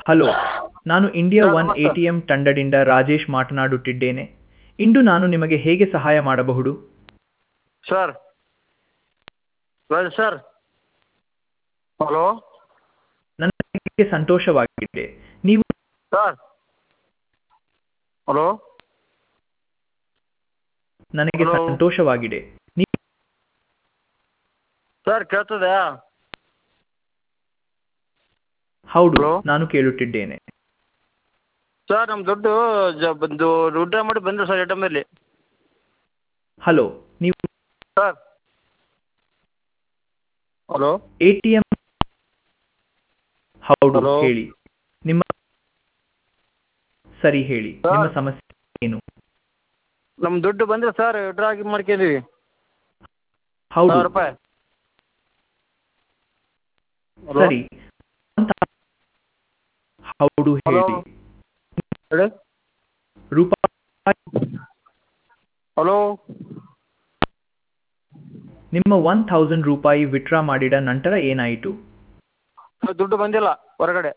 Hello ನಾನು India sir, one ನಮಸ್ತೆ. A T M ತಂಡದಿಂದ ರಾಜೇಶ್ ಮಾತನಾಡುತ್ತಿದ್ದೇನೆ ಇಂದು ನಾನು ನಿಮಗೆ ಹೇಗೆ ಸಹಾಯ ಮಾಡಬಹುದು ಸರ್ ರಾಜ್ ಸರ್ ಹಲೋ ನನಗೆ ಸಂತೋಷವಾಗಿದೆ ನೀವು ಸರ್ ಹಲೋ ನನಗೆ Hello. ಸಂತೋಷವಾಗಿದೆ ನೀವು ಸರ್ ಕೇಳ್ತದೆ ಹೌದು Hello. ನಾನು ಕೇಳುತ್ತಿದ್ದೇನೆ ಸರ್ ನಮ್ಮ ದುಡ್ಡು ಜ ಬಂದು ದುಡ್ಡು ಮಾಡಿ ಬಂದ್ರೆ ಸರ್ ಎ ಟಿ ಎಮ್ಮಲ್ಲಿ ಹಲೋ ನೀವು sir hello A T M ಹೌದು Hello. ಹೇಳಿ ನಿಮ್ಮ ಸರಿ ಹೇಳಿ Sir. ನಿಮ್ಮ ಸಮಸ್ಯೆ ಏನು ನಮ್ಮ ದುಡ್ಡು ಬಂದ್ರೆ ಸರ್ ವಿಡ್ರಾ ಆಗಿ ಮಾಡ್ಕೊಂಡಿವಿ ಹೌದು ಸಾವಿರ ರೂಪಾಯಿ Hello. ಸರಿ ಅಂತ- ಹೌದು Hello. ಹೇಳಿ ಹೇಳಿ ರೂಪಾಯಿ ಹಲೋ ನಿಮ್ಮ ಒನ್ ಥೌಸಂಡ್ ರೂಪಾಯಿ ವಿತ್ಡ್ರಾ ಮಾಡಿದ ನಂತರ ಏನಾಯಿತು ದುಡ್ಡು ಬಂದಿಲ್ಲ ಹೊರಗಡೆ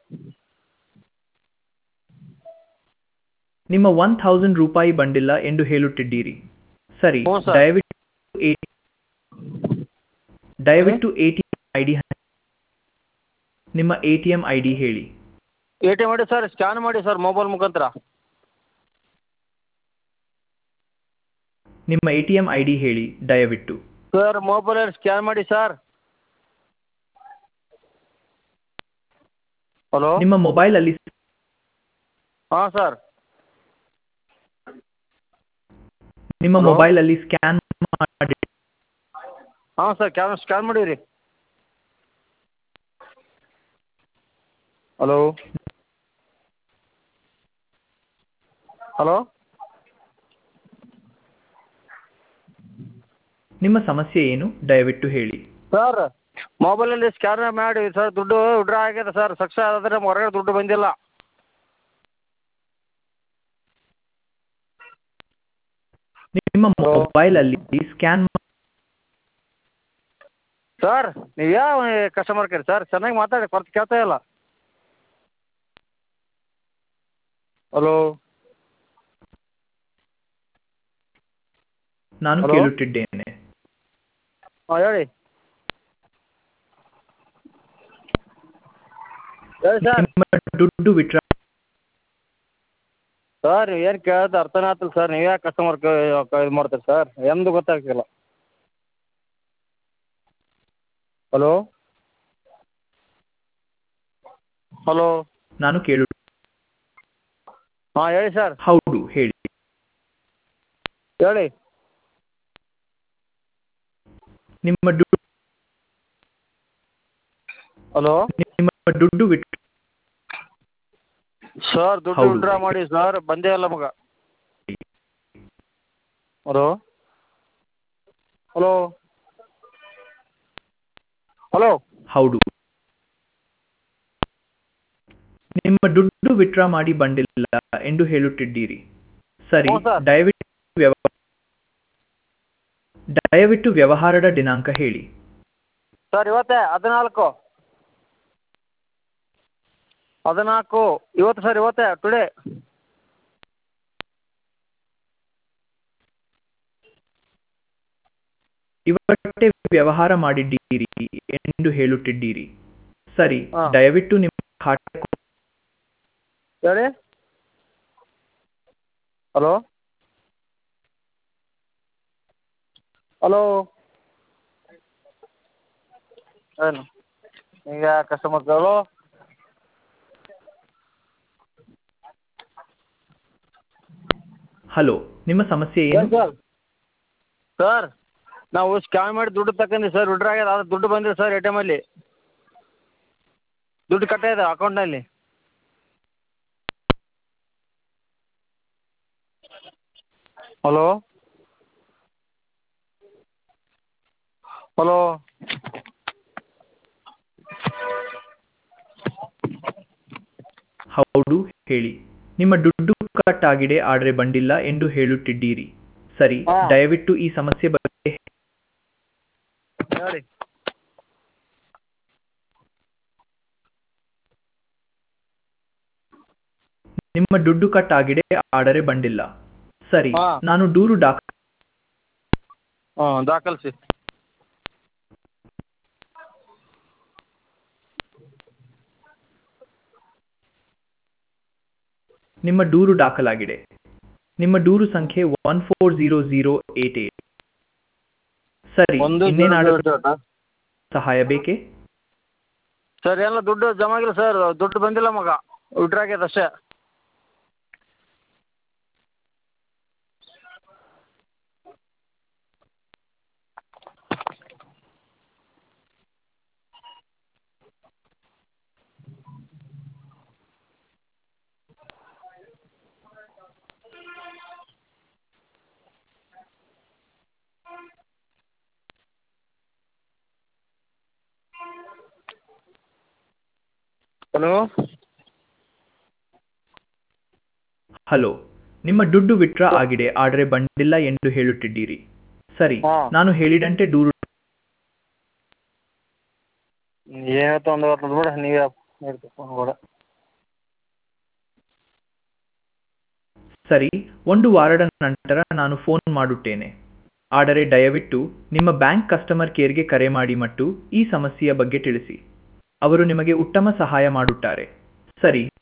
ನಿಮ್ಮ ಒನ್ ಥೌಸಂಡ್ ರೂಪಾಯಿ ಬಂದಿಲ್ಲ ಎಂದು ಹೇಳುತ್ತಿದ್ದೀರಿ ಸರಿ ಹ್ಞೂ ಸರ್. ದಯವಿಟ್ಟು ಎ- ದಯವಿಟ್ಟು A T M I D ನಿಮ್ಮ A T M I D ಹೇಳಿ ಎ ಟಿ ಎಮ್ ಮಾಡಿ ಸರ್ ಸ್ಕ್ಯಾನ್ ಮಾಡಿ ಸರ್ ಮೊಬೈಲ್ ಮುಖಾಂತರ ನಿಮ್ಮ A T M I D ಹೇಳಿ ದಯವಿಟ್ಟು ಸರ್ ಮೊಬೈಲಲ್ಲಿ ಸ್ಕ್ಯಾನ್ ಮಾಡಿ ಸರ್ ಹಲೋ ನಿಮ್ಮ ಮೊಬೈಲ್ ಅಲ್ಲಿ ಹಾಂ ಸರ್ ನಿಮ್ಮ Hello. ಮೊಬೈಲ್ ಅಲ್ಲಿ ಸ್ಕ್ಯಾನ್ ಮಾಡಿ ಹಾಂ ಸರ್ ಕ್ಯಾನ್ ಸ್ಕ್ಯಾನ್ ಮಾಡೀವಿ ಹಲೋ ಹಲೋ ನಿಮ್ಮ ಸಮಸ್ಯೆ ಏನು ದಯವಿಟ್ಟು ಹೇಳಿ ಸರ್ ಮೊಬೈಲಲ್ಲಿ ಸ್ಕ್ಯಾನ್ ಮಾಡಿ ಸರ್ ದುಡ್ಡು ವಿಡ್ರಾ ಆಗಿದೆ ಸರ್ ಸಕ್ಸಸ್ ಆದರೆ ಹೊರಗಡೆ ದುಡ್ಡು ಬಂದಿಲ್ಲ ನಿಮ್ಮ Hello. ಮೊಬೈಲ್ ಅಲ್ಲಿ ಸ್ಕ್ಯಾನ್ ಸರ್ ನೀವು ಯಾವ ಕಸ್ಟಮರ್ ಕೇರ್ ಸರ್ ಚೆನ್ನಾಗಿ ಮಾತಾಡಿ ಕೊರತೆ ಕೇಳ್ತಾ ಇಲ್ಲ ಹಲೋ ನಾನು Hello. ಕೇಳುತ್ತಿದ್ದೇನೆ ಹಾಂ ಹೇಳಿ ಹೇಳಿ ಸರ್ ನಿಮ್ಮ ದುಡ್ಡು ವಿತ್ಡ್ರಾ ಸರ್ ಏನು ಕೇಳ್ದು ಅರ್ಥನೇ ಆಗ್ತಿಲ್ಲ ಸರ್ ನೀವು ಯಾಕೆ ಕಸ್ಟಮರ್ ಇದು ಮಾಡ್ತೀರಿ ಸರ್ ಎಂದು ಗೊತ್ತಾಗ್ತಿಲ್ಲ ಹಲೋ ಹಲೋ ನಾನು ಕೇಳು ಹಾಂ ಹೇಳಿ ಸರ್ ಹೌದು ಹೇಳಿ ಹೇಳಿ ನಿಮ್ಮ ದುಡ್ಡು ಹಲೋ ನಿಮ್ಮ ದುಡ್ಡು ವಿತ್ ಸರ್ ದುಡ್ಡು ಹೌದು. ವಿಡ್ರಾ ಮಾಡಿ ಸರ್ ಬಂದೇ ಇಲ್ಲ ಮಗ ಹಲೋ ಹಲೋ ಹಲೋ ಹೌದು ನಿಮ್ಮ ದುಡ್ಡು ವಿತ್ಡ್ರಾ ಮಾಡಿ ಬಂದಿಲ್ಲ ಎಂದು ಹೇಳುತ್ತಿದ್ದೀರಿ ಸರಿ ಹ್ಞೂ ಸರ್. ದಯವಿಟ್ಟು ವ್ಯವ- ದಯವಿಟ್ಟು ವ್ಯವಹಾರದ ದಿನಾಂಕ ಹೇಳಿ ಸರ್ ಇವತ್ತೇ ಹದಿನಾಲ್ಕು ಹದಿನಾಲ್ಕು ಇವತ್ತು ಸರ್ ಇವತ್ತೇ ಟುಡೇ ಇವತ್ತೇ ವ್ಯವಹಾರ ಮಾಡಿದ್ದೀರಿ ಎಂದು ಹೇಳುತ್ತಿದ್ದೀರಿ ಸರಿ ಹಾ. ದಯವಿಟ್ಟು ನಿಮ್ಮ ಖಾತೆ ಹೇಳಿ ಹಲೋ ಹಲೋ ಏನು ಈಗ ಕಸ್ಟಮರ್ ಹಲೋ ಹಲೋ ನಿಮ್ಮ ಸಮಸ್ಯೆ ಏನು ಏನು ಸರ್ ಸರ್ ನಾವು ಸ್ಕ್ಯಾನ್ ಮಾಡಿ ದುಡ್ಡು ತಗೊಂಡ್ವಿ ಸರ್ ವಿಡ್ರಾ ಆಗ್ಯದ ಅದು ದುಡ್ಡು ಬಂದಿದೆ ಸರ್ ಎ ಟಿ ಎಮಲ್ಲಿ ದುಡ್ಡು ಕಟ್ಟಾಗಿದೆ ಅಕೌಂಟ್ನಲ್ಲಿ ಹಲೋ ಹಲೋ ಹೌದು ಹೇಳಿ ನಿಮ್ಮ ದುಡ್ಡು ಕಟ್ ಆಗಿದೆ ಆದರೆ ಬಂದಿಲ್ಲ ಎಂದು ಹೇಳುತ್ತಿದ್ದೀರಿ ಸರಿ ಹಾ. ದಯವಿಟ್ಟು ಈ ಸಮಸ್ಯೆ ಬಗ್ಗೆ ಹೇಳಿ ನಿಮ್ಮ ದುಡ್ಡು ಕಟ್ ಆಗಿದೆ ಆದರೆ ಬಂದಿಲ್ಲ ಸರಿ ಹಾ. ನಾನು ದೂರು ದಾಖ ಹಾಂ ದಾಖಲಿಸಿ ನಿಮ್ಮ ದೂರು ದಾಖಲಾಗಿದೆ ನಿಮ್ಮ ದೂರು ಸಂಖ್ಯೆ one four zero zero eight eight ಸರಿ ಒಂದು ಇನ್ನೇನಾದರೂ ಸಹಾಯ ಬೇಕೇ ಸರ್ ಎಲ್ಲ ದುಡ್ಡು ಜಮಾ ಆಗಿಲ್ಲ ಸರ್ ದುಡ್ಡು ಬಂದಿಲ್ಲ ಮಗ ವಿಡ್ರಾ ಆಗ್ಯದ ಅಷ್ಟೇ ಹಲೋ ಹಲೋ ನಿಮ್ಮ ದುಡ್ಡು ವಿಟ್ರಾ ಆಗಿದೆ ಆದರೆ ಬಂದಿಲ್ಲ ಎಂದು ಹೇಳುತ್ತಿದ್ದೀರಿ ಸರಿ ಹಾ. ನಾನು ಹೇಳಿದಂತೆ ದೂರು ಏನಾಯ್ತು ಒಂದು ಬರ್ತದೆ ಬಿಡ ನೀವೇ ಫೋನ್ ಕೂಡ ಸರಿ ಒಂದು ವಾರದ ನಂತರ ನಾನು ಫೋನ್ ಮಾಡುತ್ತೇನೆ ಆದರೆ ದಯವಿಟ್ಟು ನಿಮ್ಮ ಬ್ಯಾಂಕ್ ಕಸ್ಟಮರ್ ಕೇರ್ಗೆ ಕರೆ ಮಾಡಿ ಮತ್ತು ಈ ಸಮಸ್ಯೆಯ ಬಗ್ಗೆ ತಿಳಿಸಿ ಅವರು ನಿಮಗೆ ಉತ್ತಮ ಸಹಾಯ ಮಾಡುತ್ತಾರೆ ಸರಿ